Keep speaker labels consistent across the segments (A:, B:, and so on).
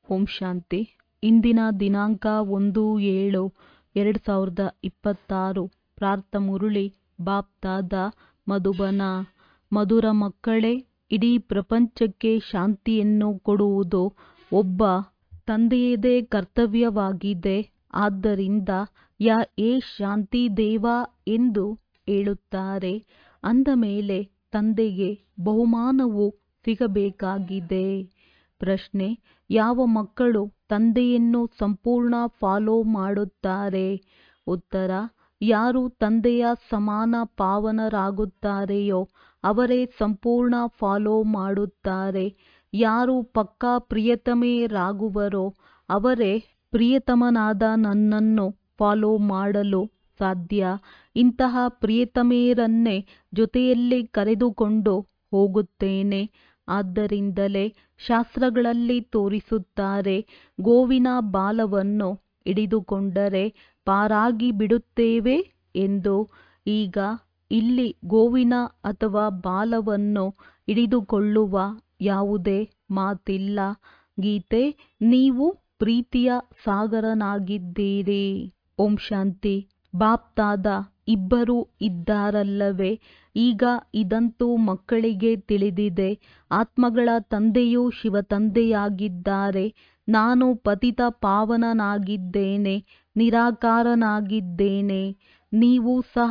A: ಓಂ ಶಾಂತಿ ಇಂದಿನ ದಿನಾಂಕ ಒಂದು ಏಳು ಎರಡು ಸಾವಿರದ ಇಪ್ಪತ್ತಾರು ಪ್ರಾರ್ಥ ಮುರುಳಿ ಬಾಪ್ ದಾದ ಮಧುಬನ ಮಧುರ ಮಕ್ಕಳೇ ಇಡೀ ಪ್ರಪಂಚಕ್ಕೆ ಶಾಂತಿಯನ್ನು ಕೊಡುವುದು ಒಬ್ಬ ತಂದೆಯದೇ ಕರ್ತವ್ಯವಾಗಿದೆ ಆದ್ದರಿಂದ ಯಾ ಏ ಶಾಂತಿ ದೇವ ಎಂದು ಹೇಳುತ್ತಾರೆ ಅಂದ ಮೇಲೆ ತಂದೆಗೆ ಬಹುಮಾನವು ಸಿಗಬೇಕಾಗಿದೆ ಪ್ರಶ್ನೆ ಯಾವ ಮಕ್ಕಳು ತಂದೆಯನ್ನು ಸಂಪೂರ್ಣ ಫಾಲೋ ಮಾಡುತ್ತಾರೆ ಉತ್ತರ ಯಾರು ತಂದೆಯ ಸಮಾನ ಪಾವನರಾಗುತ್ತಾರೆಯೋ ಅವರೇ ಸಂಪೂರ್ಣ ಫಾಲೋ ಮಾಡುತ್ತಾರೆ ಯಾರು ಪಕ್ಕಾ ಪ್ರಿಯತಮೆಯರಾಗುವರೋ ಅವರೇ ಪ್ರಿಯತಮನಾದ ನನ್ನನ್ನು ಫಾಲೋ ಮಾಡಲು ಸಾಧ್ಯ ಇಂತಹ ಪ್ರಿಯತಮೆಯರನ್ನೇ ಜೊತೆಯಲ್ಲಿ ಕರೆದುಕೊಂಡು ಹೋಗುತ್ತೇನೆ ಆದ್ದರಿಂದಲೇ ಶಾಸ್ತ್ರಗಳಲ್ಲಿ ತೋರಿಸುತ್ತಾರೆ ಗೋವಿನ ಬಾಲವನ್ನು ಹಿಡಿದುಕೊಂಡರೆ ಪಾರಾಗಿ ಬಿಡುತ್ತೇವೆ ಎಂದು ಈಗ ಇಲ್ಲಿ ಗೋವಿನ ಅಥವಾ ಬಾಲವನ್ನು ಹಿಡಿದುಕೊಳ್ಳುವ ಯಾವುದೇ ಮಾತಿಲ್ಲ ಗೀತೆ ನೀವು ಪ್ರೀತಿಯ ಸಾಗರನಾಗಿದ್ದೀರಿ ಓಂ ಶಾಂತಿ ಬಾಪ್ ದಾದ ಇಬ್ಬರು ಇದ್ದಾರಲ್ಲವೇ ಈಗ ಇದಂತೂ ಮಕ್ಕಳಿಗೆ ತಿಳಿದಿದೆ ಆತ್ಮಗಳ ತಂದೆಯೂ ಶಿವತಂದೆಯಾಗಿದ್ದಾರೆ ನಾನು ಪತಿತ ಪಾವನನಾಗಿದ್ದೇನೆ ನಿರಾಕಾರನಾಗಿದ್ದೇನೆ ನೀವು ಸಹ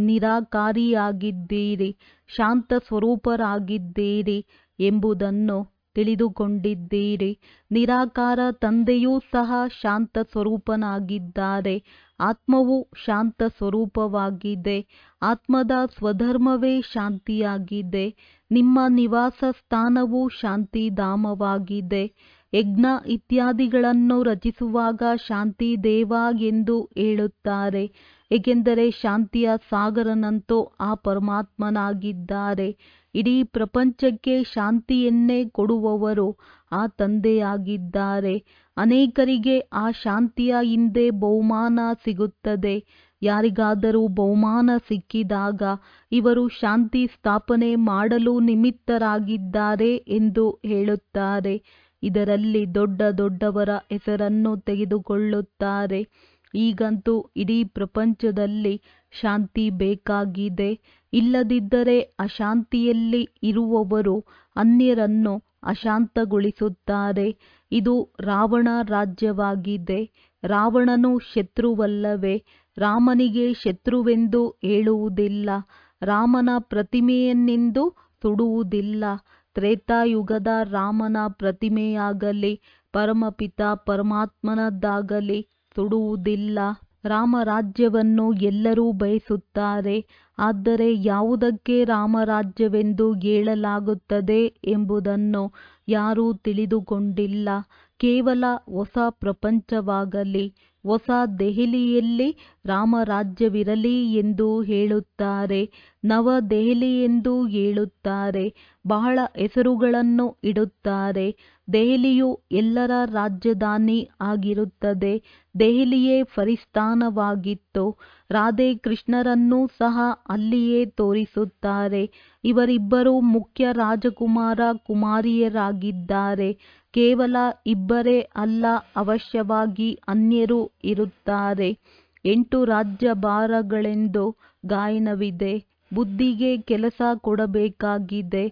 A: ನಿರಾಕಾರಿಯಾಗಿದ್ದೀರಿ ಶಾಂತ ಸ್ವರೂಪರಾಗಿದ್ದೀರಿ ಎಂಬುದನ್ನು ತಿಳಿದುಕೊಂಡಿದ್ದೀರಿ ನಿರಾಕಾರ ತಂದೆಯೂ ಸಹ ಶಾಂತ ಸ್ವರೂಪನಾಗಿದ್ದಾರೆ ಆತ್ಮವು ಶಾಂತ ಸ್ವರೂಪವಾಗಿದೆ ಆತ್ಮದ ಸ್ವಧರ್ಮವೇ ಶಾಂತಿಯಾಗಿದೆ ನಿಮ್ಮ ನಿವಾಸ ಸ್ಥಾನವು ಶಾಂತಿಧಾಮವಾಗಿದೆ ಯಜ್ಞ ಇತ್ಯಾದಿಗಳನ್ನು ರಚಿಸುವಾಗ ಶಾಂತಿ ದೇವ ಎಂದು ಹೇಳುತ್ತಾರೆ ಏಕೆಂದರೆ ಶಾಂತಿಯ ಸಾಗರನಂತೂ ಆ ಪರಮಾತ್ಮನಾಗಿದ್ದಾರೆ ಇಡೀ ಪ್ರಪಂಚಕ್ಕೆ ಶಾಂತಿಯನ್ನೇ ಕೊಡುವವರು ಆ ತಂದೆಯಾಗಿದ್ದಾರೆ ಅನೇಕರಿಗೆ ಆ ಶಾಂತಿಯ ಹಿಂದೆ ಬಹುಮಾನ ಸಿಗುತ್ತದೆ ಯಾರಿಗಾದರೂ ಬಹುಮಾನ ಸಿಕ್ಕಿದಾಗ ಇವರು ಶಾಂತಿ ಸ್ಥಾಪನೆ ಮಾಡಲು ನಿಮಿತ್ತರಾಗಿದ್ದಾರೆ ಎಂದು ಹೇಳುತ್ತಾರೆ ಇದರಲ್ಲಿ ದೊಡ್ಡ ದೊಡ್ಡವರ ಹೆಸರನ್ನು ತೆಗೆದುಕೊಳ್ಳುತ್ತಾರೆ ಈಗಂತೂ ಇಡೀ ಪ್ರಪಂಚದಲ್ಲಿ ಶಾಂತಿ ಬೇಕಾಗಿದೆ ಇಲ್ಲದಿದ್ದರೆ ಅಶಾಂತಿಯಲ್ಲಿ ಇರುವವರು ಅನ್ಯರನ್ನು ಅಶಾಂತಗೊಳಿಸುತ್ತಾರೆ ಇದು ರಾವಣ ರಾಜ್ಯವಾಗಿದೆ ರಾವಣನು ಶತ್ರುವಲ್ಲವೇ ರಾಮನಿಗೆ ಶತ್ರುವೆಂದು ಹೇಳುವುದಿಲ್ಲ ರಾಮನ ಪ್ರತಿಮೆಯನ್ನೆಂದು ಸುಡುವುದಿಲ್ಲ ತ್ರೇತಾಯುಗದ ರಾಮನ ಪ್ರತಿಮೆಯಾಗಲಿ ಪರಮಪಿತ ಪರಮಾತ್ಮನದ್ದಾಗಲಿ ಸುಡುವುದಿಲ್ಲ ರಾಮರಾಜ್ಯವನ್ನು ಎಲ್ಲರೂ ಬಯಸುತ್ತಾರೆ ಆದರೆ ಯಾವುದಕ್ಕೆ ರಾಮರಾಜ್ಯವೆಂದು ಹೇಳಲಾಗುತ್ತದೆ ಎಂಬುದನ್ನು ಯಾರೂ ತಿಳಿದುಕೊಂಡಿಲ್ಲ ಕೇವಲ ಹೊಸ ಪ್ರಪಂಚವಾಗಲಿ ಹೊಸ ದೆಹಲಿಯಲ್ಲಿ ರಾಮರಾಜ್ಯವಿರಲಿ ಎಂದು ಹೇಳುತ್ತಾರೆ ನವದೆಹಲಿ ಎಂದು ಹೇಳುತ್ತಾರೆ ಬಹಳ ಹೆಸರುಗಳನ್ನು ಇಡುತ್ತಾರೆ ದೆಹಲಿಯು ಎಲ್ಲರ ರಾಜಧಾನಿ ಆಗಿರುತ್ತದೆ ದೆಹಲಿಯೇ ಫರಿಸ್ತಾನವಾಗಿತ್ತು ರಾಧೆ ಕೃಷ್ಣರನ್ನೂ ಸಹ ಅಲ್ಲಿಯೇ ತೋರಿಸುತ್ತಾರೆ ಇವರಿಬ್ಬರು ಮುಖ್ಯ ರಾಜಕುಮಾರ ಕುಮಾರಿಯರಾಗಿದ್ದಾರೆ ಕೇವಲ ಇಬ್ಬರೇ ಅಲ್ಲ ಅವಶ್ಯವಾಗಿ ಅನ್ಯರು ಇರುತ್ತಾರೆ ಎಂಟು ರಾಜ್ಯಭಾರಗಳೆಂದು ಗಾಯನವಿದೆ ಬುದ್ಧಿಗೆ ಕೆಲಸ ಕೊಡಬೇಕಾಗಿದೆ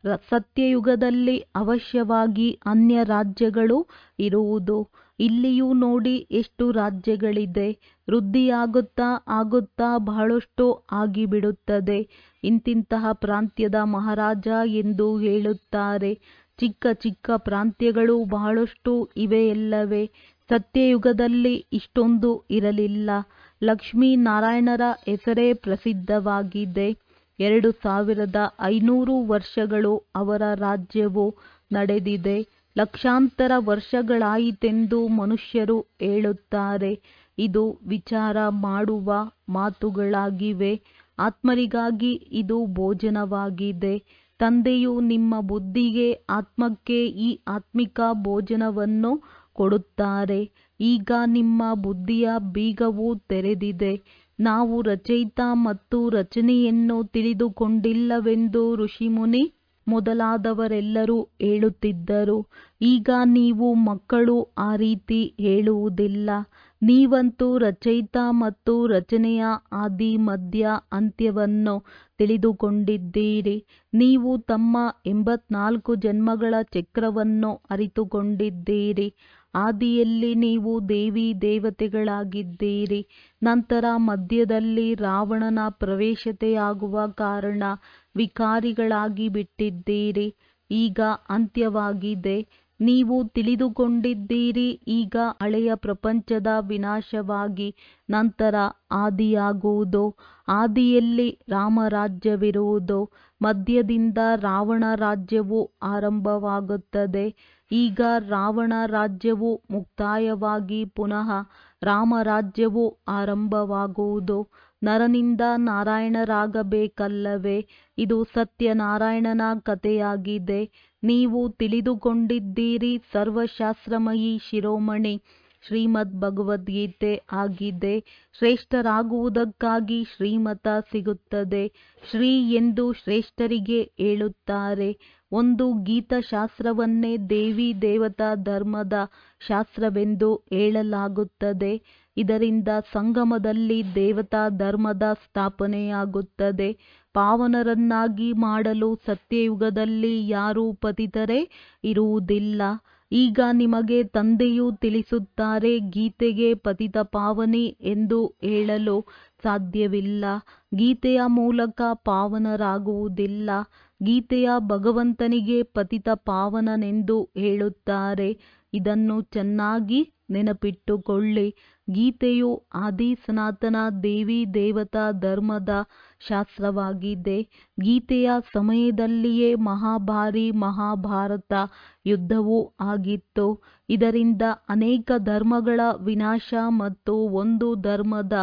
A: ಸತ್ಯಯುಗದಲ್ಲಿ ಅವಶ್ಯವಾಗಿ ಅನ್ಯ ರಾಜ್ಯಗಳು ಇರುವುದು ಇಲ್ಲಿಯೂ ನೋಡಿ ಎಷ್ಟು ರಾಜ್ಯಗಳಿದೆ ವೃದ್ಧಿಯಾಗುತ್ತಾ ಆಗುತ್ತಾ ಬಹಳಷ್ಟು ಆಗಿಬಿಡುತ್ತದೆ ಇಂತಿಂತಹ ಪ್ರಾಂತ್ಯದ ಮಹಾರಾಜ ಎಂದು ಹೇಳುತ್ತಾರೆ ಚಿಕ್ಕ ಚಿಕ್ಕ ಪ್ರಾಂತ್ಯಗಳು ಬಹಳಷ್ಟು ಇವೆಯಲ್ಲವೇ ಸತ್ಯಯುಗದಲ್ಲಿ ಇಷ್ಟೊಂದು ಇರಲಿಲ್ಲ ಲಕ್ಷ್ಮೀನಾರಾಯಣರ ಹೆಸರೇ ಪ್ರಸಿದ್ಧವಾಗಿದೆ ಎರಡು ಸಾವಿರದ ಐನೂರು ವರ್ಷಗಳು ಅವರ ರಾಜ್ಯವು ನಡೆದಿದೆ ಲಕ್ಷಾಂತರ ವರ್ಷಗಳಾಯಿತೆಂದು ಮನುಷ್ಯರು ಹೇಳುತ್ತಾರೆ ಇದು ವಿಚಾರ ಮಾಡುವ ಮಾತುಗಳಾಗಿವೆ ಆತ್ಮರಿಗಾಗಿ ಇದು ಭೋಜನವಾಗಿದೆ ತಂದೆಯು ನಿಮ್ಮ ಬುದ್ಧಿಗೆ ಆತ್ಮಕ್ಕೆ ಈ ಆತ್ಮಿಕ ಭೋಜನವನ್ನು ಕೊಡುತ್ತಾರೆ ಈಗ ನಿಮ್ಮ ಬುದ್ಧಿಯ ಬೀಗವು ತೆರೆದಿದೆ ನಾವು ರಚಯಿತ ಮತ್ತು ರಚನೆಯನ್ನು ತಿಳಿದುಕೊಂಡಿಲ್ಲವೆಂದು ಋಷಿಮುನಿ ಮೊದಲಾದವರೆಲ್ಲರೂ ಹೇಳುತ್ತಿದ್ದರು ಈಗ ನೀವು ಮಕ್ಕಳು ಆ ರೀತಿ ಹೇಳುವುದಿಲ್ಲ ನೀವಂತೂ ರಚಯಿತ ಮತ್ತು ರಚನೆಯ ಆದಿ ಮಧ್ಯ ಅಂತ್ಯವನ್ನು ತಿಳಿದುಕೊಂಡಿದ್ದೀರಿ ನೀವು ತಮ್ಮ ಎಂಬತ್ನಾಲ್ಕು ಜನ್ಮಗಳ ಚಕ್ರವನ್ನು ಅರಿತುಕೊಂಡಿದ್ದೀರಿ ಆದಿಯಲ್ಲಿ ನೀವು ದೇವಿ ದೇವತೆಗಳಾಗಿದ್ದೀರಿ ನಂತರ ಮಧ್ಯದಲ್ಲಿ ರಾವಣನ ಪ್ರವೇಶತೆಯಾಗುವ ಕಾರಣ ವಿಕಾರಿಗಳಾಗಿ ಬಿಟ್ಟಿದ್ದೀರಿ ಈಗ ಅಂತ್ಯವಾಗಿದೆ ನೀವು ತಿಳಿದುಕೊಂಡಿದ್ದೀರಿ ಈಗ ಹಳೆಯ ಪ್ರಪಂಚದ ವಿನಾಶವಾಗಿ ನಂತರ ಆದಿಯಾಗುವುದು ಆದಿಯಲ್ಲಿ ರಾಮರಾಜ್ಯವಿರುವುದು ಮಧ್ಯದಿಂದ ರಾವಣ ರಾಜ್ಯವು ಆರಂಭವಾಗುತ್ತದೆ ಈಗ ರಾವಣ ರಾಜ್ಯವು ಮುಕ್ತಾಯವಾಗಿ ಪುನಃ ರಾಮರಾಜ್ಯವು ಆರಂಭವಾಗುವುದು ನರನಿಂದ ನಾರಾಯಣರಾಗಬೇಕಲ್ಲವೇ ಇದು ಸತ್ಯನಾರಾಯಣನ ಕಥೆಯಾಗಿದೆ ನೀವು ತಿಳಿದುಕೊಂಡಿದ್ದೀರಿ ಸರ್ವಶಾಸ್ತ್ರಮಯಿ ಶಿರೋಮಣಿ ಶ್ರೀಮದ್ ಭಗವದ್ಗೀತೆ ಆಗಿದೆ ಶ್ರೇಷ್ಠರಾಗುವುದಕ್ಕಾಗಿ ಶ್ರೀಮತ ಸಿಗುತ್ತದೆ ಶ್ರೀ ಎಂದು ಶ್ರೇಷ್ಠರಿಗೆ ಹೇಳುತ್ತಾರೆ ಒಂದು ಗೀತಶಾಸ್ತ್ರವನ್ನೇ ದೇವಿ ದೇವತಾ ಧರ್ಮದ ಶಾಸ್ತ್ರವೆಂದು ಹೇಳಲಾಗುತ್ತದೆ ಇದರಿಂದ ಸಂಗಮದಲ್ಲಿ ದೇವತಾ ಧರ್ಮದ ಸ್ಥಾಪನೆಯಾಗುತ್ತದೆ ಪಾವನರನ್ನಾಗಿ ಮಾಡಲು ಸತ್ಯಯುಗದಲ್ಲಿ ಯಾರೂ ಪತಿತರೇ ಇರುವುದಿಲ್ಲ ಈಗ ನಿಮಗೆ ತಂದೆಯು ತಿಳಿಸುತ್ತಾರೆ ಗೀತೆಗೆ ಪತಿತ ಪಾವನಿ ಎಂದು ಹೇಳಲು ಸಾಧ್ಯವಿಲ್ಲ ಗೀತೆಯ ಮೂಲಕ ಪಾವನರಾಗುವುದಿಲ್ಲ ಗೀತೆಯ ಭಗವಂತನಿಗೆ ಪತಿತ ಪಾವನನೆಂದು ಹೇಳುತ್ತಾರೆ ಇದನ್ನು ಚೆನ್ನಾಗಿ ನೆನಪಿಟ್ಟುಕೊಳ್ಳಿ ಗೀತೆಯು ಆದಿ ಸನಾತನ ದೇವಿ ದೇವತಾ ಧರ್ಮದ ಶಾಸ್ತ್ರವಾಗಿದೆ ಗೀತೆಯ ಸಮಯದಲ್ಲಿಯೇ ಮಹಾಭಾರಿ ಮಹಾಭಾರತ ಯುದ್ಧವೂ ಆಗಿತ್ತು ಇದರಿಂದ ಅನೇಕ ಧರ್ಮಗಳ ವಿನಾಶ ಮತ್ತು ಒಂದು ಧರ್ಮದ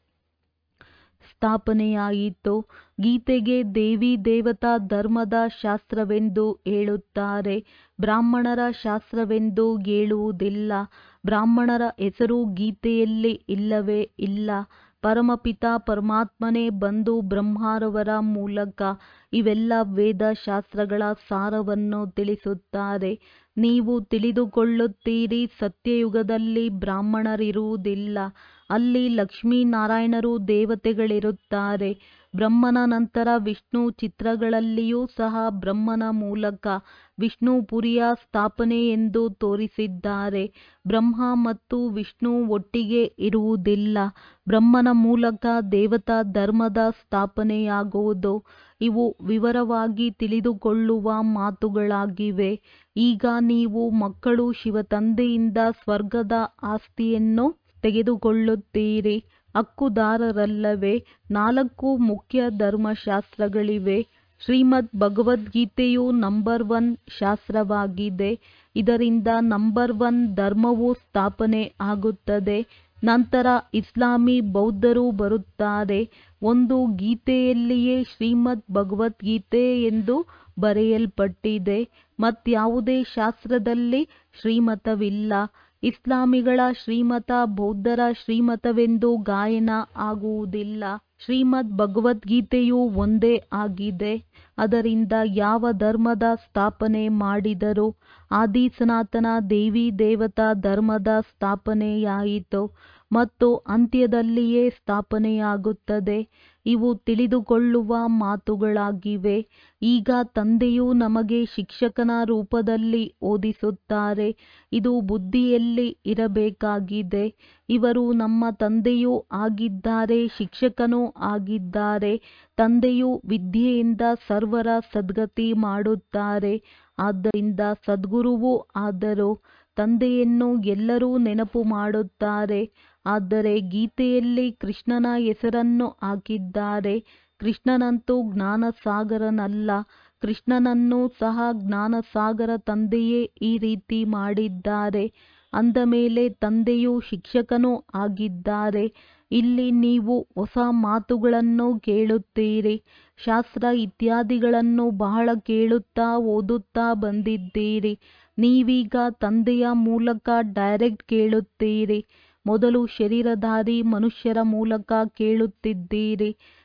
A: ಸ್ಥಾಪನೆಯಾಯಿತು ಗೀತೆಗೆ ದೇವಿ ದೇವತಾ ಧರ್ಮದ ಶಾಸ್ತ್ರವೆಂದು ಹೇಳುತ್ತಾರೆ ಬ್ರಾಹ್ಮಣರ ಶಾಸ್ತ್ರವೆಂದು ಹೇಳುವುದಿಲ್ಲ ಬ್ರಾಹ್ಮಣರ ಹೆಸರು ಗೀತೆಯಲ್ಲಿ ಇಲ್ಲವೇ ಇಲ್ಲ ಪರಮಪಿತ ಪರಮಾತ್ಮನೇ ಬಂದು ಬ್ರಹ್ಮರವರ ಮೂಲಕ ಇವೆಲ್ಲ ವೇದ ಶಾಸ್ತ್ರಗಳ ಸಾರವನ್ನು ತಿಳಿಸುತ್ತಾರೆ ನೀವು ತಿಳಿದುಕೊಳ್ಳುತ್ತೀರಿ ಸತ್ಯಯುಗದಲ್ಲಿ ಬ್ರಾಹ್ಮಣರಿರುವುದಿಲ್ಲ ಅಲ್ಲಿ ಲಕ್ಷ್ಮೀನಾರಾಯಣರು ದೇವತೆಗಳಿರುತ್ತಾರೆ ಬ್ರಹ್ಮನ ನಂತರ ವಿಷ್ಣು ಚಿತ್ರಗಳಲ್ಲಿಯೂ ಸಹ ಬ್ರಹ್ಮನ ಮೂಲಕ ವಿಷ್ಣುಪುರಿಯ ಸ್ಥಾಪನೆ ಎಂದು ತೋರಿಸಿದ್ದಾರೆ ಬ್ರಹ್ಮ ಮತ್ತು ವಿಷ್ಣು ಒಟ್ಟಿಗೆ ಇರುವುದಿಲ್ಲ ಬ್ರಹ್ಮನ ಮೂಲಕ ದೇವತಾ ಧರ್ಮದ ಸ್ಥಾಪನೆಯಾಗುವುದು ಇವು ವಿವರವಾಗಿ ತಿಳಿದುಕೊಳ್ಳುವ ಮಾತುಗಳಾಗಿವೆ ಈಗ ನೀವು ಮಕ್ಕಳು ಶಿವತಂದೆಯಿಂದ ಸ್ವರ್ಗದ ಆಸ್ತಿಯನ್ನು ತೆಗೆದುಕೊಳ್ಳುತ್ತೀರಿ ಹಕ್ಕುದಾರರಲ್ಲವೇ ನಾಲ್ಕು ಮುಖ್ಯ ಧರ್ಮಶಾಸ್ತ್ರಗಳಿವೆ ಶ್ರೀಮದ್ ಭಗವದ್ಗೀತೆಯು ನಂಬರ್ ಒನ್ ಶಾಸ್ತ್ರವಾಗಿದೆ ಇದರಿಂದ ನಂಬರ್ ಒನ್ ಧರ್ಮವು ಸ್ಥಾಪನೆ ಆಗುತ್ತದೆ ನಂತರ ಇಸ್ಲಾಮಿ ಬೌದ್ಧರು ಬರುತ್ತಾರೆ ಒಂದು ಗೀತೆಯಲ್ಲಿಯೇ ಶ್ರೀಮದ್ ಭಗವದ್ಗೀತೆ ಎಂದು ಬರೆಯಲ್ಪಟ್ಟಿದೆ ಮತ್ಯಾವುದೇ ಶಾಸ್ತ್ರದಲ್ಲಿ ಶ್ರೀಮತವಿಲ್ಲ ಇಸ್ಲಾಮಿಗಳ ಶ್ರೀಮತ ಬೌದ್ಧರ ಶ್ರೀಮತವೆಂದು ಗಾಯನ ಆಗುವುದಿಲ್ಲ ಶ್ರೀಮದ್ ಭಗವದ್ಗೀತೆಯು ಒಂದೇ ಆಗಿದೆ ಅದರಿಂದ ಯಾವ ಧರ್ಮದ ಸ್ಥಾಪನೆ ಮಾಡಿದರೂ ಆದಿ ಸನಾತನ ದೇವಿ ದೇವತಾ ಧರ್ಮದ ಸ್ಥಾಪನೆಯಾಯಿತು ಮತ್ತು ಅಂತ್ಯದಲ್ಲಿಯೇ ಸ್ಥಾಪನೆಯಾಗುತ್ತದೆ ಇವು ತಿಳಿದುಕೊಳ್ಳುವ ಮಾತುಗಳಾಗಿವೆ ಈಗ ತಂದೆಯು ನಮಗೆ ಶಿಕ್ಷಕನ ರೂಪದಲ್ಲಿ ಓದಿಸುತ್ತಾರೆ ಇದು ಬುದ್ಧಿಯಲ್ಲಿ ಇರಬೇಕಾಗಿದೆ ಇವರು ನಮ್ಮ ತಂದೆಯೂ ಆಗಿದ್ದಾರೆ ಶಿಕ್ಷಕನೂ ಆಗಿದ್ದಾರೆ ತಂದೆಯು ವಿದ್ಯೆಯಿಂದ ಸರ್ವರ ಸದ್ಗತಿ ಮಾಡುತ್ತಾರೆ ಆದ್ದರಿಂದ ಸದ್ಗುರುವೂ ಆದರು ತಂದೆಯನ್ನು ಎಲ್ಲರೂ ನೆನಪು ಮಾಡುತ್ತಾರೆ ಆದರೆ ಗೀತೆಯಲ್ಲಿ ಕೃಷ್ಣನ ಹೆಸರನ್ನು ಹಾಕಿದ್ದಾರೆ ಕೃಷ್ಣನಂತೂ ಜ್ಞಾನಸಾಗರನಲ್ಲ ಕೃಷ್ಣನನ್ನೂ ಸಹ ಜ್ಞಾನಸಾಗರ ತಂದೆಯೇ ಈ ರೀತಿ ಮಾಡಿದ್ದಾರೆ ಅಂದ ಮೇಲೆ ತಂದೆಯು ಶಿಕ್ಷಕನೂ ಆಗಿದ್ದಾರೆ ಇಲ್ಲಿ ನೀವು ಹೊಸ ಮಾತುಗಳನ್ನು ಕೇಳುತ್ತೀರಿ ಶಾಸ್ತ್ರ ಇತ್ಯಾದಿಗಳನ್ನು ಬಹಳ ಕೇಳುತ್ತಾ ಓದುತ್ತಾ ಬಂದಿದ್ದೀರಿ ನೀವೀಗ ತಂದೆಯ ಮೂಲಕ ಡೈರೆಕ್ಟ್ ಕೇಳುತ್ತೀರಿ ಮೊದಲು ಶರೀರಧಾರಿ ಮನುಷ್ಯರ ಮೂಲಕ ಕೇಳುತ್ತಿದ್ದೀರಿ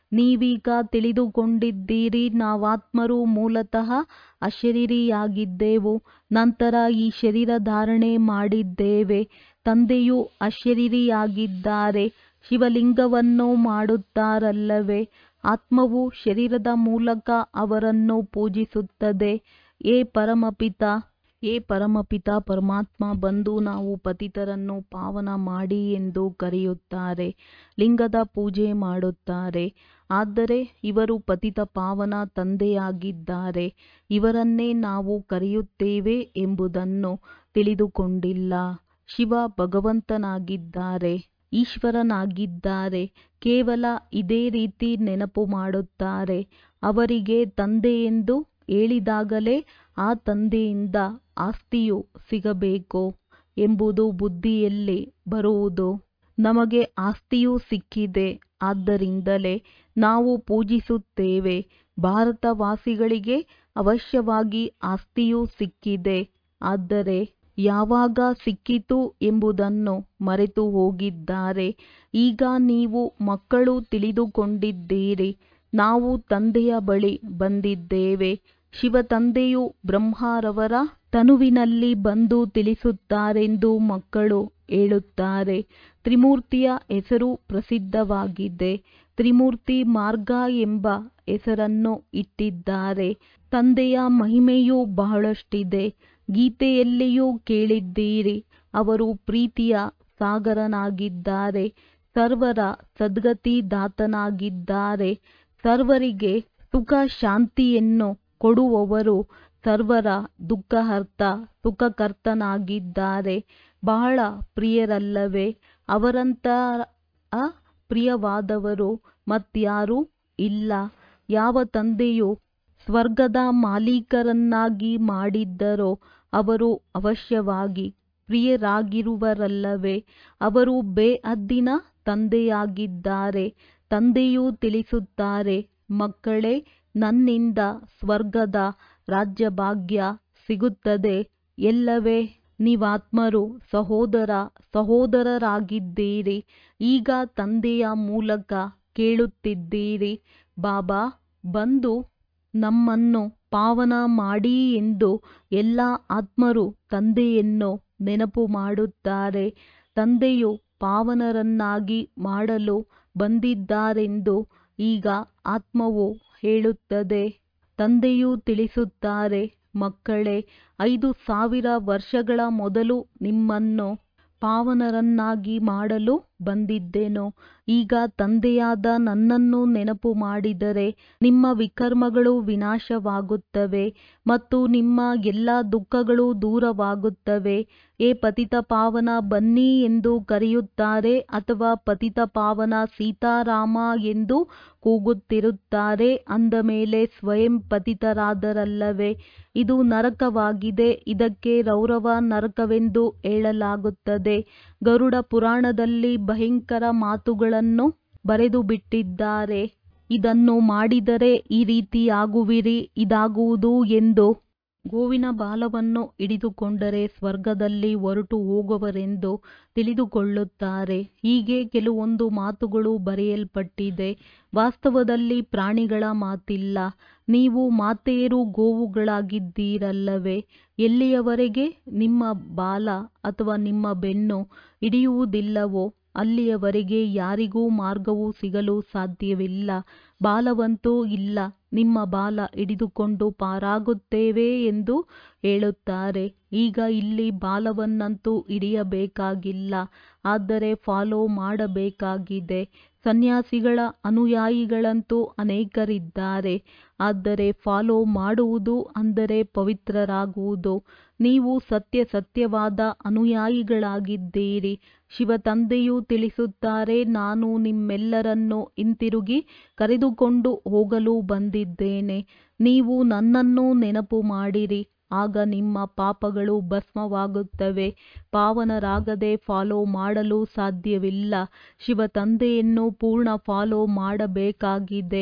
A: ನೀವೀಗ ತಿಳಿದುಕೊಂಡಿದ್ದೀರಿ ನಾವಾತ್ಮರು ಮೂಲತಃ ಅಶರೀರಿಯಾಗಿದ್ದೆವು ನಂತರ ಈ ಶರೀರ ಧಾರಣೆ ಮಾಡಿದ್ದೇವೆ ತಂದೆಯು ಅಶರೀರಿಯಾಗಿದ್ದಾರೆ ಶಿವಲಿಂಗವನ್ನು ಮಾಡುತ್ತಾರಲ್ಲವೇ ಆತ್ಮವು ಶರೀರದ ಮೂಲಕ ಅವರನ್ನು ಪೂಜಿಸುತ್ತದೆ ಏ ಪರಮಪಿತ ಏ ಪರಮಪಿತ ಪರಮಾತ್ಮ ಬಂದು ನಾವು ಪತಿತರನ್ನು ಪಾವನ ಮಾಡಿ ಎಂದು ಕರೆಯುತ್ತಾರೆ ಲಿಂಗದ ಪೂಜೆ ಮಾಡುತ್ತಾರೆ ಆದರೆ ಇವರು ಪತಿತ ಪಾವನ ತಂದೆಯಾಗಿದ್ದಾರೆ ಇವರನ್ನೇ ನಾವು ಕರೆಯುತ್ತೇವೆ ಎಂಬುದನ್ನು ತಿಳಿದುಕೊಂಡಿಲ್ಲ ಶಿವ ಭಗವಂತನಾಗಿದ್ದಾರೆ ಈಶ್ವರನಾಗಿದ್ದಾರೆ ಕೇವಲ ಇದೇ ರೀತಿ ನೆನಪು ಮಾಡುತ್ತಾರೆ ಅವರಿಗೆ ತಂದೆ ಎಂದು ಹೇಳಿದಾಗಲೇ ಆ ತಂದೆಯಿಂದ ಆಸ್ತಿಯು ಸಿಗಬೇಕು ಎಂಬುದು ಬುದ್ಧಿಯಲ್ಲಿ ಬರುವುದು ನಮಗೆ ಆಸ್ತಿಯು ಸಿಕ್ಕಿದೆ ಆದ್ದರಿಂದಲೇ ನಾವು ಪೂಜಿಸುತ್ತೇವೆ ಭಾರತವಾಸಿಗಳಿಗೆ ಅವಶ್ಯವಾಗಿ ಆಸ್ತಿಯು ಸಿಕ್ಕಿದೆ ಆದರೆ ಯಾವಾಗ ಸಿಕ್ಕಿತು ಎಂಬುದನ್ನು ಮರೆತು ಹೋಗಿದ್ದಾರೆ ಈಗ ನೀವು ಮಕ್ಕಳು ತಿಳಿದುಕೊಂಡಿದ್ದೀರಿ ನಾವು ತಂದೆಯ ಬಳಿ ಬಂದಿದ್ದೇವೆ ಶಿವ ತಂದೆಯು ಬ್ರಹ್ಮರವರ ತನುವಿನಲ್ಲಿ ಬಂದು ತಿಳಿಸುತ್ತಾರೆಂದು ಮಕ್ಕಳು ಹೇಳುತ್ತಾರೆ ತ್ರಿಮೂರ್ತಿಯ ಹೆಸರು ಪ್ರಸಿದ್ಧವಾಗಿದೆ ತ್ರಿಮೂರ್ತಿ ಮಾರ್ಗ ಎಂಬ ಹೆಸರನ್ನು ಇಟ್ಟಿದ್ದಾರೆ ತಂದೆಯ ಮಹಿಮೆಯು ಬಹಳಷ್ಟಿದೆ ಗೀತೆಯಲ್ಲಿಯೂ ಕೇಳಿದ್ದೀರಿ ಅವರು ಪ್ರೀತಿಯ ಸಾಗರನಾಗಿದ್ದಾರೆ ಸರ್ವರ ಸದ್ಗತಿದಾತನಾಗಿದ್ದಾರೆ ಸರ್ವರಿಗೆ ಸುಖ ಶಾಂತಿಯನ್ನು ಕೊಡುವವರು ಸರ್ವರ ದುಃಖಹರ್ತ ಸುಖಕರ್ತನಾಗಿದ್ದಾರೆ ಬಹಳ ಪ್ರಿಯರಲ್ಲವೇ ಅವರಂತಹ ಪ್ರಿಯವಾದವರು ಮತ್ಯಾರೂ ಇಲ್ಲ ಯಾವ ತಂದೆಯು ಸ್ವರ್ಗದ ಮಾಲೀಕರನ್ನಾಗಿ ಮಾಡಿದ್ದರೋ ಅವರು ಅವಶ್ಯವಾಗಿ ಪ್ರಿಯರಾಗಿರುವರಲ್ಲವೇ ಅವರು ಬೇಹದ್ದಿನ ತಂದೆಯಾಗಿದ್ದಾರೆ ತಂದೆಯೂ ತಿಳಿಸುತ್ತಾರೆ ಮಕ್ಕಳೇ ನನ್ನಿಂದ ಸ್ವರ್ಗದ ರಾಜ್ಯಭಾಗ್ಯ ಸಿಗುತ್ತದೆ ಎಲ್ಲವೇ ನೀವಾತ್ಮರು ಸಹೋದರ ಸಹೋದರರಾಗಿದ್ದೀರಿ ಈಗ ತಂದೆಯ ಮೂಲಕ ಕೇಳುತ್ತಿದ್ದೀರಿ ಬಾಬಾ ಬಂದು ನಮ್ಮನ್ನು ಪಾವನ ಮಾಡಿ ಎಂದು ಎಲ್ಲ ಆತ್ಮರು ತಂದೆಯನ್ನು ನೆನಪು ಮಾಡುತ್ತಾರೆ ತಂದೆಯು ಪಾವನರನ್ನಾಗಿ ಮಾಡಲು ಬಂದಿದ್ದಾರೆಂದು ಈಗ ಆತ್ಮವು ಹೇಳುತ್ತದೆ ತಂದೆಯು ತಿಳಿಸುತ್ತಾರೆ ಮಕ್ಕಳೇ ಐದು ಸಾವಿರ ವರ್ಷಗಳ ಮೊದಲು ನಿಮ್ಮನ್ನು ಪಾವನರನ್ನಾಗಿ ಮಾಡಲು ಬಂದಿದ್ದೆನು ಈಗ ತಂದೆಯಾದ ನನ್ನನ್ನು ನೆನಪು ಮಾಡಿದರೆ ನಿಮ್ಮ ವಿಕರ್ಮಗಳು ವಿನಾಶವಾಗುತ್ತವೆ ಮತ್ತು ನಿಮ್ಮ ಎಲ್ಲ ದುಃಖಗಳು ದೂರವಾಗುತ್ತವೆ ಏ ಪತಿತ ಪಾವನ ಬನ್ನಿ ಎಂದು ಕರೆಯುತ್ತಾರೆ ಅಥವಾ ಪತಿತ ಪಾವನ ಸೀತಾರಾಮ ಎಂದು ಕೂಗುತ್ತಿರುತ್ತಾರೆ ಅಂದ ಮೇಲೆ ಸ್ವಯಂ ಪತಿತರಾದರಲ್ಲವೇ ಇದು ನರಕವಾಗಿದೆ ಇದಕ್ಕೆ ರೌರವ ನರಕವೆಂದು ಹೇಳಲಾಗುತ್ತದೆ ಗರುಡ ಪುರಾಣದಲ್ಲಿ ಭಯಂಕರ ಮಾತುಗಳನ್ನು ಬರೆದು ಬಿಟ್ಟಿದ್ದಾರೆ ಇದನ್ನು ಮಾಡಿದರೆ ಈ ರೀತಿಯಾಗುವಿರಿ ಇದಾಗುವುದು ಎಂದು ಗೋವಿನ ಬಾಲವನ್ನು ಹಿಡಿದುಕೊಂಡರೆ ಸ್ವರ್ಗದಲ್ಲಿ ಹೊರಟು ಹೋಗುವರೆಂದು ತಿಳಿದುಕೊಳ್ಳುತ್ತಾರೆ ಹೀಗೆ ಕೆಲವೊಂದು ಮಾತುಗಳು ಬರೆಯಲ್ಪಟ್ಟಿದೆ ವಾಸ್ತವದಲ್ಲಿ ಪ್ರಾಣಿಗಳ ಮಾತಿಲ್ಲ ನೀವು ಮಾತೆಯರು ಗೋವುಗಳಾಗಿದ್ದೀರಲ್ಲವೇ ಎಲ್ಲಿಯವರೆಗೆ ನಿಮ್ಮ ಬಾಲ ಅಥವಾ ನಿಮ್ಮ ಬೆನ್ನು ಹಿಡಿಯುವುದಿಲ್ಲವೋ ಅಲ್ಲಿಯವರೆಗೆ ಯಾರಿಗೂ ಮಾರ್ಗವು ಸಿಗಲು ಸಾಧ್ಯವಿಲ್ಲ ಬಾಲವಂತೂ ಇಲ್ಲ ನಿಮ್ಮ ಬಾಲ ಹಿಡಿದುಕೊಂಡು ಪಾರಾಗುತ್ತೇವೆ ಎಂದು ಹೇಳುತ್ತಾರೆ ಈಗ ಇಲ್ಲಿ ಬಾಲವನ್ನಂತೂ ಹಿಡಿಯಬೇಕಾಗಿಲ್ಲ ಆದರೆ ಫಾಲೋ ಮಾಡಬೇಕಾಗಿದೆ ಸನ್ಯಾಸಿಗಳ ಅನುಯಾಯಿಗಳಂತೂ ಅನೇಕರಿದ್ದಾರೆ ಆದರೆ ಫಾಲೋ ಮಾಡುವುದು ಅಂದರೆ ಪವಿತ್ರರಾಗುವುದು ನೀವು ಸತ್ಯ ಸತ್ಯವಾದ ಅನುಯಾಯಿಗಳಾಗಿದ್ದೀರಿ ಶಿವ ತಂದೆಯು ತಿಳಿಸುತ್ತಾರೆ ನಾನು ನಿಮ್ಮೆಲ್ಲರನ್ನು ಹಿಂತಿರುಗಿ ಕರೆದುಕೊಂಡು ಹೋಗಲು ಬಂದಿದ್ದೇನೆ ನೀವು ನನ್ನನ್ನು ನೆನಪು ಮಾಡಿರಿ ಆಗ ನಿಮ್ಮ ಪಾಪಗಳು ಭಸ್ಮವಾಗುತ್ತವೆ ಪಾವನರಾಗದೆ ಫಾಲೋ ಮಾಡಲು ಸಾಧ್ಯವಿಲ್ಲ ಶಿವ ತಂದೆಯನ್ನು ಪೂರ್ಣ ಫಾಲೋ ಮಾಡಬೇಕಾಗಿದೆ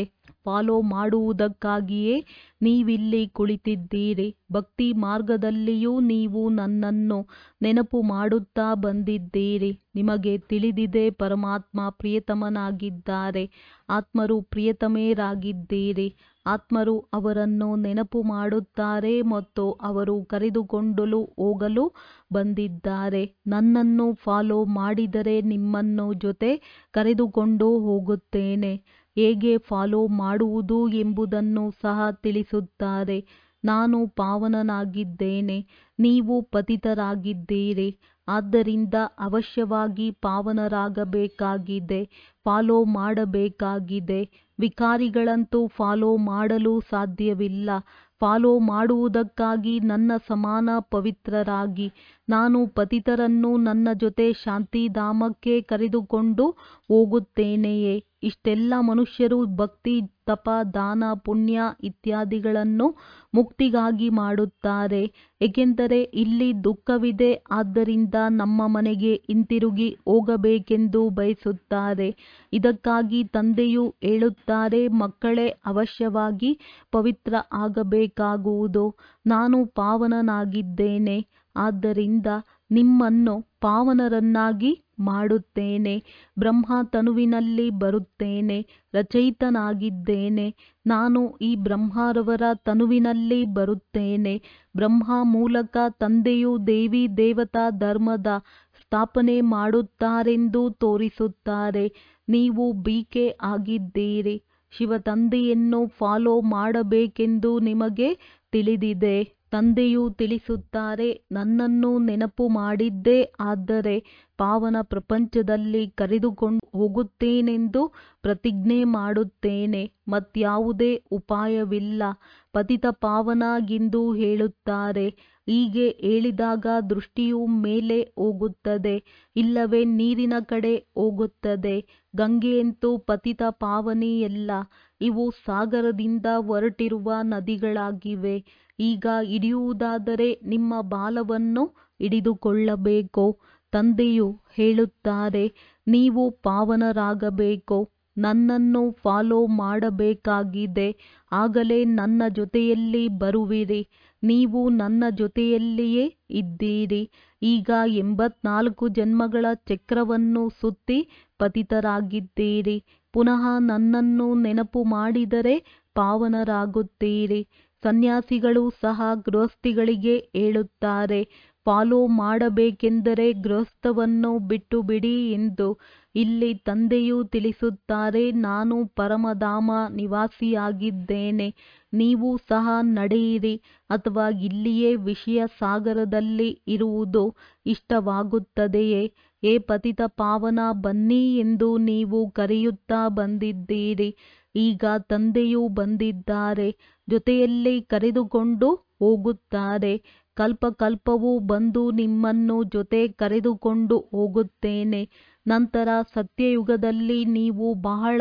A: ಫಾಲೋ ಮಾಡುವುದಕ್ಕಾಗಿಯೇ ನೀವಿಲ್ಲಿ ಕುಳಿತಿದ್ದೀರಿ ಭಕ್ತಿ ಮಾರ್ಗದಲ್ಲಿಯೂ ನೀವು ನನ್ನನ್ನು ನೆನಪು ಮಾಡುತ್ತಾ ಬಂದಿದ್ದೀರಿ ನಿಮಗೆ ತಿಳಿದಿದೆ ಪರಮಾತ್ಮ ಪ್ರಿಯತಮನಾಗಿದ್ದಾರೆ ಆತ್ಮರು ಪ್ರಿಯತಮೆಯರಾಗಿದ್ದೀರಿ ಆತ್ಮರು ಅವರನ್ನು ನೆನಪು ಮಾಡುತ್ತಾರೆ ಮತ್ತು ಅವರು ಕರೆದುಕೊಂಡು ಹೋಗಲು ಬಂದಿದ್ದಾರೆ ನನ್ನನ್ನು ಫಾಲೋ ಮಾಡಿದರೆ ನಿಮ್ಮನ್ನು ಜೊತೆ ಕರೆದುಕೊಂಡು ಹೋಗುತ್ತೇನೆ ಹೇಗೆ ಫಾಲೋ ಮಾಡುವುದು ಎಂಬುದನ್ನು ಸಹ ತಿಳಿಸುತ್ತಾರೆ ನಾನು ಪಾವನನಾಗಿದ್ದೇನೆ ನೀವು ಪತಿತರಾಗಿದ್ದೀರಿ ಆದ್ದರಿಂದ ಅವಶ್ಯವಾಗಿ ಪಾವನರಾಗಬೇಕಾಗಿದೆ ಫಾಲೋ ಮಾಡಬೇಕಾಗಿದೆ ವಿಕಾರಿಗಳಂತೂ ಫಾಲೋ ಮಾಡಲು ಸಾಧ್ಯವಿಲ್ಲ ಫಾಲೋ ಮಾಡುವುದಕ್ಕಾಗಿ ನನ್ನ ಸಮಾನ ಪವಿತ್ರರಾಗಿ ನಾನು ಪತಿತರನ್ನು ನನ್ನ ಜೊತೆ ಶಾಂತಿಧಾಮಕ್ಕೆ ಕರೆದುಕೊಂಡು ಹೋಗುತ್ತೇನೆಯೇ ಇಷ್ಟೆಲ್ಲ ಮನುಷ್ಯರು ಭಕ್ತಿ ತಪ ದಾನ ಪುಣ್ಯ ಇತ್ಯಾದಿಗಳನ್ನು ಮುಕ್ತಿಗಾಗಿ ಮಾಡುತ್ತಾರೆ ಏಕೆಂದರೆ ಇಲ್ಲಿ ದುಃಖವಿದೆ ಆದ್ದರಿಂದ ನಮ್ಮ ಮನೆಗೆ ಹಿಂತಿರುಗಿ ಹೋಗಬೇಕೆಂದು ಬಯಸುತ್ತಾರೆ ಇದಕ್ಕಾಗಿ ತಂದೆಯು ಹೇಳುತ್ತಾರೆ ಮಕ್ಕಳೇ ಅವಶ್ಯವಾಗಿ ಪವಿತ್ರ ಆಗಬೇಕಾಗುವುದು ನಾನು ಪಾವನನಾಗಿದ್ದೇನೆ ಆದ್ದರಿಂದ ನಿಮ್ಮನ್ನು ಪಾವನರನ್ನಾಗಿ ಮಾಡುತ್ತೇನೆ ಬ್ರಹ್ಮ ತನುವಿನಲ್ಲಿ ಬರುತ್ತೇನೆ ರಚಯಿತನಾಗಿದ್ದೇನೆ ನಾನು ಈ ಬ್ರಹ್ಮರವರ ತನುವಿನಲ್ಲಿ ಬರುತ್ತೇನೆ ಬ್ರಹ್ಮ ಮೂಲಕ ತಂದೆಯು ದೇವಿ ದೇವತಾ ಧರ್ಮದ ಸ್ಥಾಪನೆ ಮಾಡುತ್ತಾರೆಂದು ತೋರಿಸುತ್ತಾರೆ ನೀವು ಬಿಕೆ ಆಗಿದ್ದೀರಿ ಶಿವ ತಂದೆಯನ್ನು ಫಾಲೋ ಮಾಡಬೇಕೆಂದು ನಿಮಗೆ ತಿಳಿದಿದೆ ತಂದೆಯು ತಿಳಿಸುತ್ತಾರೆ ನನ್ನನ್ನು ನೆನಪು ಮಾಡಿದ್ದೇ ಆದರೆ ಪಾವನ ಪ್ರಪಂಚದಲ್ಲಿ ಕರೆದುಕೊಂಡು ಹೋಗುತ್ತೇನೆಂದು ಪ್ರತಿಜ್ಞೆ ಮಾಡುತ್ತೇನೆ ಮತ್ಯಾವುದೇ ಉಪಾಯವಿಲ್ಲ ಪತಿತ ಪಾವನ ಎಂದು ಹೇಳುತ್ತಾರೆ ಹೀಗೆ ಹೇಳಿದಾಗ ದೃಷ್ಟಿಯು ಮೇಲೆ ಹೋಗುತ್ತದೆ ಇಲ್ಲವೇ ನೀರಿನ ಕಡೆ ಹೋಗುತ್ತದೆ ಗಂಗೆಯಂತೂ ಪತಿತ ಪಾವನಿಯಲ್ಲ ಇವು ಸಾಗರದಿಂದ ಹೊರಟಿರುವ ನದಿಗಳಾಗಿವೆ ಈಗ ಹಿಡಿಯುವುದಾದರೆ ನಿಮ್ಮ ಬಾಲವನ್ನು ಹಿಡಿದುಕೊಳ್ಳಬೇಕು ತಂದೆಯು ಹೇಳುತ್ತಾರೆ ನೀವು ಪಾವನರಾಗಬೇಕು ನನ್ನನ್ನು ಫಾಲೋ ಮಾಡಬೇಕಾಗಿದೆ ಆಗಲೇ ನನ್ನ ಜೊತೆಯಲ್ಲಿ ಬರುವಿರಿ ನೀವು ನನ್ನ ಜೊತೆಯಲ್ಲಿಯೇ ಇದ್ದೀರಿ ಈಗ ಎಂಬತ್ನಾಲ್ಕು ಜನ್ಮಗಳ ಚಕ್ರವನ್ನು ಸುತ್ತಿ ಪತಿತರಾಗಿದ್ದೀರಿ ಪುನಃ ನನ್ನನ್ನು ನೆನಪು ಮಾಡಿದರೆ ಪಾವನರಾಗುತ್ತೀರಿ ಸನ್ಯಾಸಿಗಳು ಸಹ ಗೃಹಸ್ಥಿಗಳಿಗೆ ಹೇಳುತ್ತಾರೆ ಫಾಲೋ ಮಾಡಬೇಕೆಂದರೆ ಗೃಹಸ್ಥವನ್ನು ಬಿಟ್ಟು ಬಿಡಿ ಎಂದು ಇಲ್ಲಿ ತಂದೆಯು ತಿಳಿಸುತ್ತಾರೆ ನಾನು ಪರಮಧಾಮ ನಿವಾಸಿಯಾಗಿದ್ದೇನೆ ನೀವು ಸಹ ನಡೆಯಿರಿ ಅಥವಾ ಇಲ್ಲಿಯೇ ವಿಷಯ ಸಾಗರದಲ್ಲಿ ಇರುವುದು ಇಷ್ಟವಾಗುತ್ತದೆಯೇ ಹೇ ಪತಿತ ಪಾವನ ಬನ್ನಿ ಎಂದು ನೀವು ಕರೆಯುತ್ತಾ ಬಂದಿದ್ದೀರಿ ಈಗ ತಂದೆಯು ಬಂದಿದ್ದಾರೆ ಜೊತೆಯಲ್ಲಿ ಕರೆದುಕೊಂಡು ಹೋಗುತ್ತಾರೆ ಕಲ್ಪ ಕಲ್ಪವೂ ಬಂದು ನಿಮ್ಮನ್ನು ಜೊತೆ ಕರೆದುಕೊಂಡು ಹೋಗುತ್ತೇನೆ ನಂತರ ಸತ್ಯಯುಗದಲ್ಲಿ ನೀವು ಬಹಳ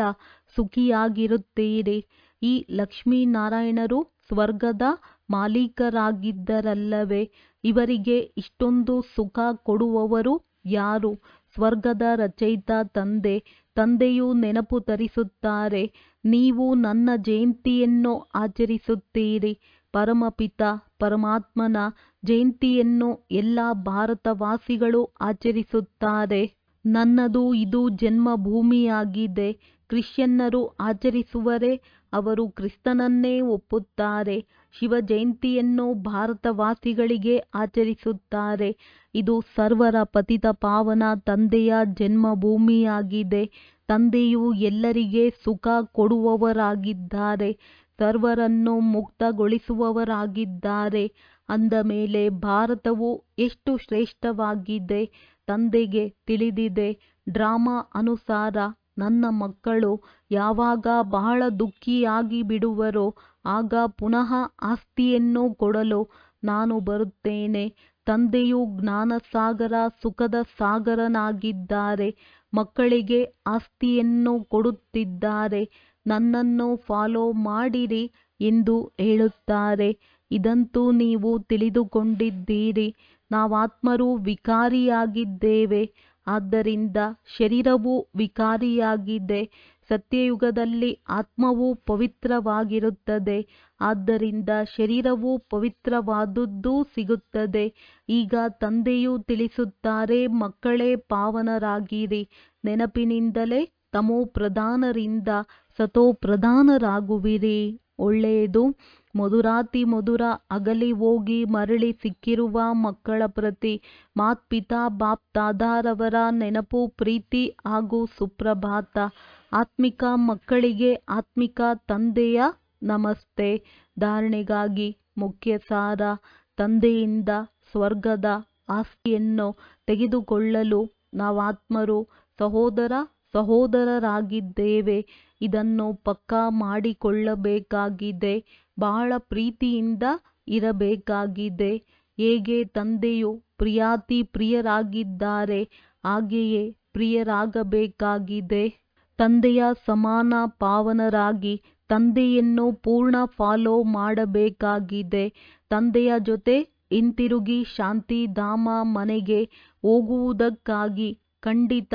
A: ಸುಖಿಯಾಗಿರುತ್ತೀರಿ ಈ ಲಕ್ಷ್ಮೀನಾರಾಯಣರು ಸ್ವರ್ಗದ ಮಾಲೀಕರಾಗಿದ್ದರಲ್ಲವೇ ಇವರಿಗೆ ಇಷ್ಟೊಂದು ಸುಖ ಕೊಡುವವರು ಯಾರು ಸ್ವರ್ಗದ ರಚಯಿತ ತಂದೆ ತಂದೆಯು ನೆನಪು ತರಿಸುತ್ತಾರೆ ನೀವು ನನ್ನ ಜಯಂತಿಯನ್ನು ಆಚರಿಸುತ್ತೀರಿ ಪರಮಪಿತ ಪರಮಾತ್ಮನ ಜಯಂತಿಯನ್ನು ಎಲ್ಲ ಭಾರತವಾಸಿಗಳು ಆಚರಿಸುತ್ತಾರೆ ನನ್ನದು ಇದು ಜನ್ಮಭೂಮಿಯಾಗಿದೆ ಕ್ರಿಶ್ಚಿಯನ್ನರು ಆಚರಿಸುವರೆ ಅವರು ಕ್ರಿಸ್ತನನ್ನೇ ಒಪ್ಪುತ್ತಾರೆ ಶಿವ ಜಯಂತಿಯನ್ನು ಭಾರತವಾಸಿಗಳಿಗೆ ಆಚರಿಸುತ್ತಾರೆ ಇದು ಸರ್ವರ ಪತಿತ ಪಾವನ ತಂದೆಯ ಜನ್ಮಭೂಮಿಯಾಗಿದೆ ತಂದೆಯು ಎಲ್ಲರಿಗೆ ಸುಖ ಕೊಡುವವರಾಗಿದ್ದಾರೆ ಸರ್ವರನ್ನು ಮುಕ್ತಗೊಳಿಸುವವರಾಗಿದ್ದಾರೆ ಅಂದ ಮೇಲೆ ಭಾರತವು ಎಷ್ಟು ಶ್ರೇಷ್ಠವಾಗಿದೆ ತಂದೆಗೆ ತಿಳಿದಿದೆ ಡ್ರಾಮಾ ಅನುಸಾರ ನನ್ನ ಮಕ್ಕಳು ಯಾವಾಗ ಬಹಳ ದುಃಖಿಯಾಗಿ ಬಿಡುವರೋ ಆಗ ಪುನಃ ಆಸ್ತಿಯನ್ನು ಕೊಡಲು ನಾನು ಬರುತ್ತೇನೆ ತಂದೆಯು ಜ್ಞಾನಸಾಗರ ಸುಖದ ಸಾಗರನಾಗಿದ್ದಾರೆ ಮಕ್ಕಳಿಗೆ ಆಸ್ತಿಯನ್ನು ಕೊಡುತ್ತಿದ್ದಾರೆ ನನ್ನನ್ನು ಫಾಲೋ ಮಾಡಿರಿ ಎಂದು ಹೇಳುತ್ತಾರೆ ಇದಂತೂ ನೀವು ತಿಳಿದುಕೊಂಡಿದ್ದೀರಿ ನಾವಾತ್ಮರು ವಿಕಾರಿಯಾಗಿದ್ದೇವೆ ಆದ್ದರಿಂದ ಶರೀರವು ವಿಕಾರಿಯಾಗಿದೆ ಸತ್ಯಯುಗದಲ್ಲಿ ಆತ್ಮವು ಪವಿತ್ರವಾಗಿರುತ್ತದೆ ಆದ್ದರಿಂದ ಶರೀರವು ಪವಿತ್ರವಾದುದು ಸಿಗುತ್ತದೆ ಈಗ ತಂದೆಯು ತಿಳಿಸುತ್ತಾರೆ ಮಕ್ಕಳೇ ಪಾವನರಾಗಿರಿ ನೆನಪಿನಿಂದಲೇ ತಮೋ ಪ್ರಧಾನರಿಂದ ಸತೋ ಪ್ರಧಾನರಾಗುವಿರಿ ಒಳ್ಳೆಯದು ಮಧುರಾತಿ ಮಧುರ ಅಗಲಿ ಹೋಗಿ ಮರಳಿ ಸಿಕ್ಕಿರುವ ಮಕ್ಕಳ ಪ್ರತಿ ಮಾತ್ಪಿತಾ ಬಾಪ್ ತಾದಾರವರ ನೆನಪು ಪ್ರೀತಿ ಹಾಗೂ ಸುಪ್ರಭಾತ ಆತ್ಮಿಕ ಮಕ್ಕಳಿಗೆ ಆತ್ಮಿಕ ತಂದೆಯ ನಮಸ್ತೆ ಧಾರಣೆಗಾಗಿ ಮುಖ್ಯ ಸಾರ ತಂದೆಯಿಂದ ಸ್ವರ್ಗದ ಆಸ್ತಿಯನ್ನು ತೆಗೆದುಕೊಳ್ಳಲು ನಾವಾತ್ಮರು ಸಹೋದರ ಸಹೋದರರಾಗಿದ್ದೇವೆ ಇದನ್ನು ಪಕ್ಕಾ ಮಾಡಿಕೊಳ್ಳಬೇಕಾಗಿದೆ ಬಹಳ ಪ್ರೀತಿಯಿಂದ ಇರಬೇಕಾಗಿದೆ ಹೇಗೆ ತಂದೆಯು ಪ್ರಿಯಾತಿ ಪ್ರಿಯರಾಗಿದ್ದಾರೆ ಹಾಗೆಯೇ ಪ್ರಿಯರಾಗಬೇಕಾಗಿದೆ ತಂದೆಯ ಸಮಾನ ಪಾವನರಾಗಿ ತಂದೆಯನ್ನು ಪೂರ್ಣ ಫಾಲೋ ಮಾಡಬೇಕಾಗಿದೆ ತಂದೆಯ ಜೊತೆ ಹಿಂತಿರುಗಿ ಶಾಂತಿಧಾಮ ಮನೆಗೆ ಹೋಗುವುದಕ್ಕಾಗಿ ಖಂಡಿತ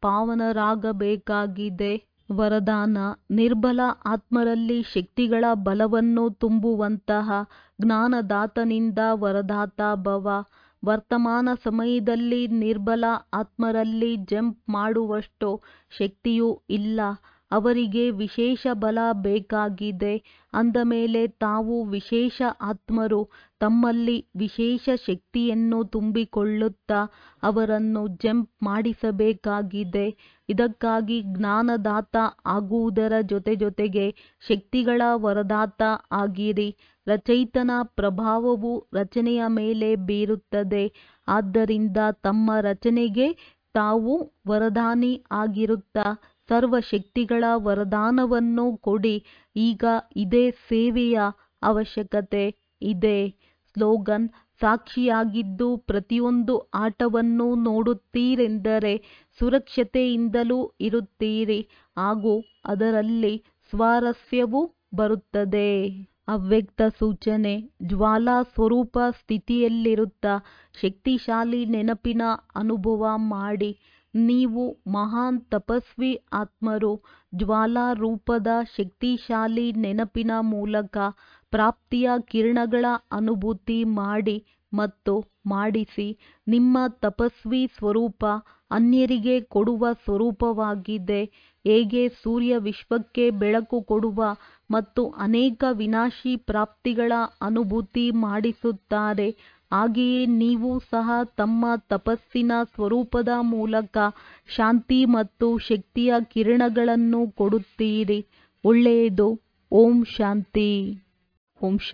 A: ಪಾವನರಾಗಬೇಕಾಗಿದೆ ವರದಾನ ನಿರ್ಬಲ ಆತ್ಮರಲ್ಲಿ ಶಕ್ತಿಗಳ ಬಲವನ್ನು ತುಂಬುವಂತಹ ಜ್ಞಾನದಾತನಿಂದ ವರದಾತ ಭವ ವರ್ತಮಾನ ಸಮಯದಲ್ಲಿ ನಿರ್ಬಲ ಆತ್ಮರಲ್ಲಿ ಜಂಪ್ ಮಾಡುವಷ್ಟು ಶಕ್ತಿಯೂ ಇಲ್ಲ ಅವರಿಗೆ ವಿಶೇಷ ಬಲ ಬೇಕಾಗಿದೆ ಅಂದಮೇಲೆ ತಾವು ವಿಶೇಷ ಆತ್ಮರು ತಮ್ಮಲ್ಲಿ ವಿಶೇಷ ಶಕ್ತಿಯನ್ನು ತುಂಬಿಕೊಳ್ಳುತ್ತಾ ಅವರನ್ನು ಜಂಪ್ ಮಾಡಿಸಬೇಕಾಗಿದೆ ಇದಕ್ಕಾಗಿ ಜ್ಞಾನದಾತ ಆಗುವುದರ ಜೊತೆ ಜೊತೆಗೆ ಶಕ್ತಿಗಳ ವರದಾತ ಆಗಿರಿ ರಚಯಿತನ ಪ್ರಭಾವವು ರಚನೆಯ ಮೇಲೆ ಬೀರುತ್ತದೆ ಆದ್ದರಿಂದ ತಮ್ಮ ರಚನೆಗೆ ತಾವು ವರದಾನಿ ಆಗಿರುತ್ತಾ ಸರ್ವ ಶಕ್ತಿಗಳ ವರದಾನವನ್ನು ಕೊಡಿ ಈಗ ಇದೇ ಸೇವೆಯ ಅವಶ್ಯಕತೆ ಇದೆ ಸ್ಲೋಗನ್ ಸಾಕ್ಷಿಯಾಗಿದ್ದು ಪ್ರತಿಯೊಂದು ಆಟವನ್ನು ನೋಡುತ್ತೀರೆಂದರೆ ಸುರಕ್ಷತೆಯಿಂದಲೂ ಇರುತ್ತೀರಿ ಹಾಗೂ ಅದರಲ್ಲಿ ಸ್ವಾರಸ್ಯವೂ ಬರುತ್ತದೆ ಅವ್ಯಕ್ತ ಸೂಚನೆ ಜ್ವಾಲಾ ಸ್ವರೂಪ ಸ್ಥಿತಿಯಲ್ಲಿರುತ್ತಾ ಶಕ್ತಿಶಾಲಿ ನೆನಪಿನ ಅನುಭವ ಮಾಡಿ ನೀವು ಮಹಾನ್ ತಪಸ್ವಿ ಆತ್ಮರು ಜ್ವಾಲಾ ರೂಪದ ಶಕ್ತಿಶಾಲಿ ನೆನಪಿನ ಮೂಲಕ ಪ್ರಾಪ್ತಿಯ ಕಿರಣಗಳ ಅನುಭೂತಿ ಮಾಡಿ ಮತ್ತು ಮಾಡಿಸಿ ನಿಮ್ಮ ತಪಸ್ವಿ ಸ್ವರೂಪ ಅನ್ಯರಿಗೆ ಕೊಡುವ ಸ್ವರೂಪವಾಗಿದೆ ಹೇಗೆ ಸೂರ್ಯ ವಿಶ್ವಕ್ಕೆ ಬೆಳಕು ಕೊಡುವ ಮತ್ತು ಅನೇಕ ವಿನಾಶಿ ಪ್ರಾಪ್ತಿಗಳ ಅನುಭೂತಿ ಮಾಡಿಸುತ್ತಾರೆ ಹಾಗೆಯೇ ನೀವು ಸಹ ತಮ್ಮ ತಪಸ್ಸಿನ ಸ್ವರೂಪದ ಮೂಲಕ ಶಾಂತಿ ಮತ್ತು ಶಕ್ತಿಯ ಕಿರಣಗಳನ್ನು ಕೊಡುತ್ತೀರಿ ಒಳ್ಳೆಯದು ಓಂ ಶಾಂತಿ ಓಂ